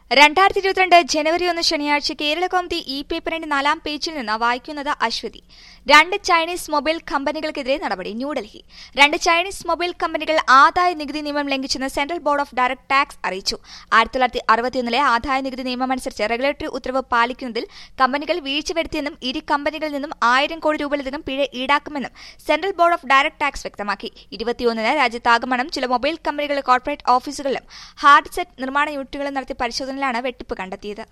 രണ്ടായിരത്തി ഇരുപത്തിരണ്ട് ജനുവരി ഒന്ന് ശനിയാഴ്ച കേരള കൗമുദി ഇ പേപ്പറിന്റെ നാലാം പേജിൽ നിന്ന് വായിക്കുന്നത് അശ്വതി രണ്ട് ചൈനീസ് മൊബൈൽ കമ്പനികൾക്കെതിരെ നടപടി ന്യൂഡൽഹി രണ്ട് ചൈനീസ് മൊബൈൽ കമ്പനികൾ ആദായ നികുതി നിയമം ലംഘിച്ചെന്ന് central board of direct tax അറിയിച്ചു ആയിരത്തി തൊള്ളായിരത്തി അറുപത്തിയൊന്നിലെ ആദായ നികുതി നിയമമനുസരിച്ച് റെഗുലേറ്ററി ഉത്തരവ് പാലിക്കുന്നതിൽ കമ്പനികൾ വീഴ്ച വരുത്തിയെന്നും ഇരു കമ്പനികളിൽ നിന്നും ആയിരം കോടി രൂപയിലധികം പിഴ ഈടാക്കുമെന്നും central board of direct tax വ്യക്തമാക്കി ഇരുപത്തിയൊന്നിന് രാജ്യത്താകമാനം ചില മൊബൈൽ കമ്പനികളുടെ കോർപ്പറേറ്റ് ഓഫീസുകളിലും ഹാർഡ്സെറ്റ് നിർമ്മാണ യൂണിറ്റുകളും നടത്തിയ പരിശോധനയിലാണ് വെട്ടിപ്പ് കണ്ടെത്തിയത്